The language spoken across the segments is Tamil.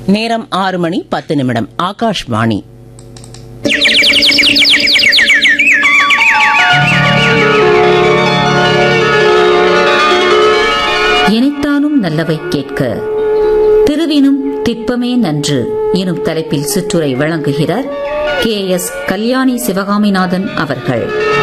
நேரம் ஆறு மணி பத்து நிமிடம் ஆகாஷ்வாணி இனைத்தானும் நல்லவை கேட்க திருவினும் திட்பமே நன்று எனும் தலைப்பில் சிற்றுரை வழங்குகிறார் கே எஸ் கல்யாணி சிவகாமிநாதன் அவர்கள்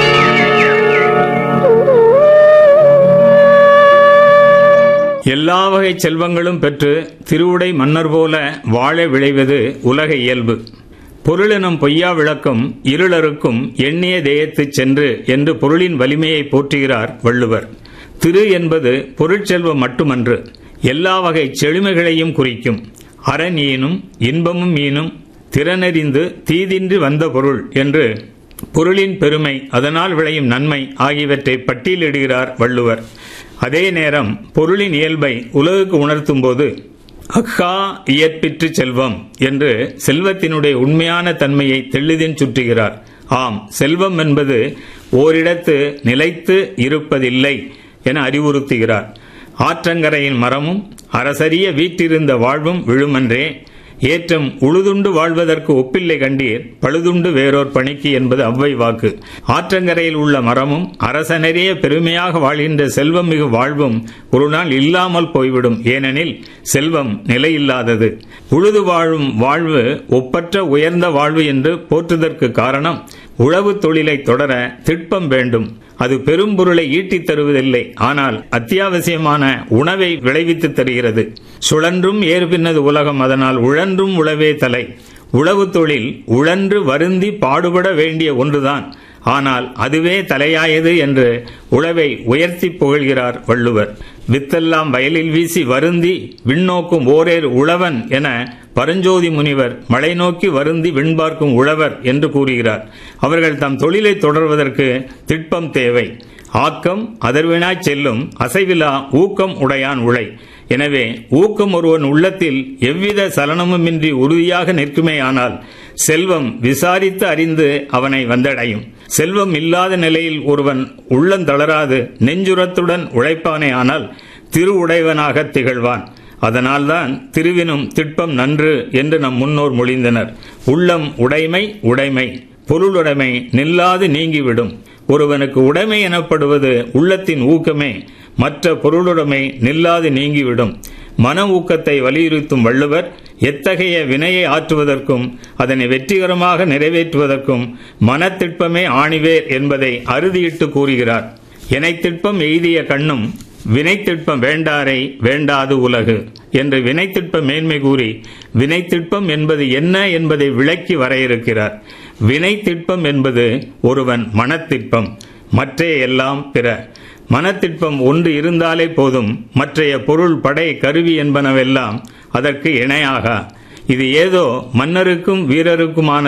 எல்லா வகை செல்வங்களும் பெற்று திருவுடை மன்னர் போல வாழ விளைவது உலக இயல்பு பொருளெனும் பொய்யா விளக்கம் இருளருக்கும் எண்ணிய தேயத்துச் சென்று என்று பொருளின் வலிமையை போற்றுகிறார் வள்ளுவர் திரு என்பது பொருட்செல்வம் மட்டுமன்று எல்லா வகை செழுமைகளையும் குறிக்கும் அரண் ஈனும் இன்பமும் ஈனும் திறனறிந்து தீதின்றி வந்த பொருள் என்று பொருளின் பெருமை அதனால் விளையும் நன்மை ஆகியவற்றை பட்டியலிடுகிறார் வள்ளுவர் அதே நேரம் பொருளின் இயல்பை உலகுக்கு உணர்த்தும் போது அக்கா இயற்பிற்று செல்வம் என்று செல்வத்தினுடைய உண்மையான தன்மையை தெளிதின் சுற்றுகிறார் ஆம் செல்வம் என்பது ஓரிடத்து நிலைத்து இருப்பதில்லை என அறிவுறுத்துகிறார் ஆற்றங்கரையின் மரமும் அரசரிய வீற்றிருந்த வாழ்வும் விழுமன்றே ஏற்றம் உழுதுண்டு வாழ்வதற்கு ஒப்பில்லை கண்டீர் பழுதுண்டு வேறோர் பணிக்கு என்பது அவ்வை வாக்கு ஆற்றங்கரையில் உள்ள மரமும் அரசனரே பெருமையாக வாழ்கின்ற செல்வம் மிகு வாழ்வும் ஒரு நாள் இல்லாமல் போய்விடும் ஏனெனில் செல்வம் நிலையில்லாதது உழுது வாழும் வாழ்வு ஒப்பற்ற உயர்ந்த வாழ்வு என்று போற்றுதற்கு காரணம் உழவு தொழிலை தொடர திட்பம் வேண்டும் அது பெரும் பொருளை ஈட்டித் தருவதில்லை ஆனால் அத்தியாவசியமான உணவை விளைவித்து தருகிறது சுழன்றும் ஏற்பின்னது உலகம் அதனால் உழன்றும் உழவே தலை உழவு தொழில் உழன்று வருந்தி பாடுபட வேண்டிய ஒன்றுதான் ஆனால் அதுவே தலையாயது என்று உழவை உயர்த்தி புகழ்கிறார் வள்ளுவர் வித்தெல்லாம் வயலில் வீசி வருந்தி விண்ணோக்கும் ஓரேர் உழவன் என பரஞ்சோதி முனிவர் மலை நோக்கி வருந்தி விண்பார்க்கும் உழவர் என்று கூறுகிறார் அவர்கள் தம் தொழிலை தொடர்வதற்கு திட்பம் தேவை ஆக்கம் அதர்வினாய் செல்லும் அசைவிலா ஊக்கம் உடையான் உழை எனவே ஊக்கம் ஒருவன் உள்ளத்தில் எவ்வித சலனமுமின்றி உறுதியாக நிற்குமேயானால் செல்வம் விசாரித்து அறிந்து அவனை வந்தடையும் செல்வம் இல்லாத நிலையில் ஒருவன் உள்ளந்தளராது நெஞ்சுரத்துடன் உழைப்பானே ஆனால் திருவுடையவனாக திகழ்வான் அதனால்தான் திருவினும் திட்பம் நன்று என்று நம் முன்னோர் மொழிந்தனர் உள்ளம் உடைமை உடைமை பொருளுடைமை நில்லாது நீங்கிவிடும் ஒருவனுக்கு உடைமை எனப்படுவது உள்ளத்தின் ஊக்கமே மற்ற பொருளுடைமை நில்லாது நீங்கிவிடும் மன ஊக்கத்தை வலியுறுத்தும் வள்ளுவர் எத்தகைய வினையை ஆற்றுவதற்கும் அதனை வெற்றிகரமாக நிறைவேற்றுவதற்கும் மனத்திட்பமே ஆணிவேர் என்பதை அறுதியிட்டு கூறுகிறார் எனைத்திட்பம் எய்திய கண்ணும் வினைத்திட்பம் வேண்டாரை வேண்டாது உலகு என்று வினைத்திட்ப மேன்மை கூறி வினைத்திட்பம் என்பது என்ன என்பதை விளக்கி வரையிருக்கிறார் வினைத்திட்பம் என்பது ஒருவன் மனத்திட்பம் மற்றைய எல்லாம் பிற மனத்திட்பம் ஒன்று இருந்தாலே போதும் மற்றைய பொருள் படை கருவி என்பனவெல்லாம் அதற்கு இணையாக இது ஏதோ மன்னருக்கும் வீரருக்குமான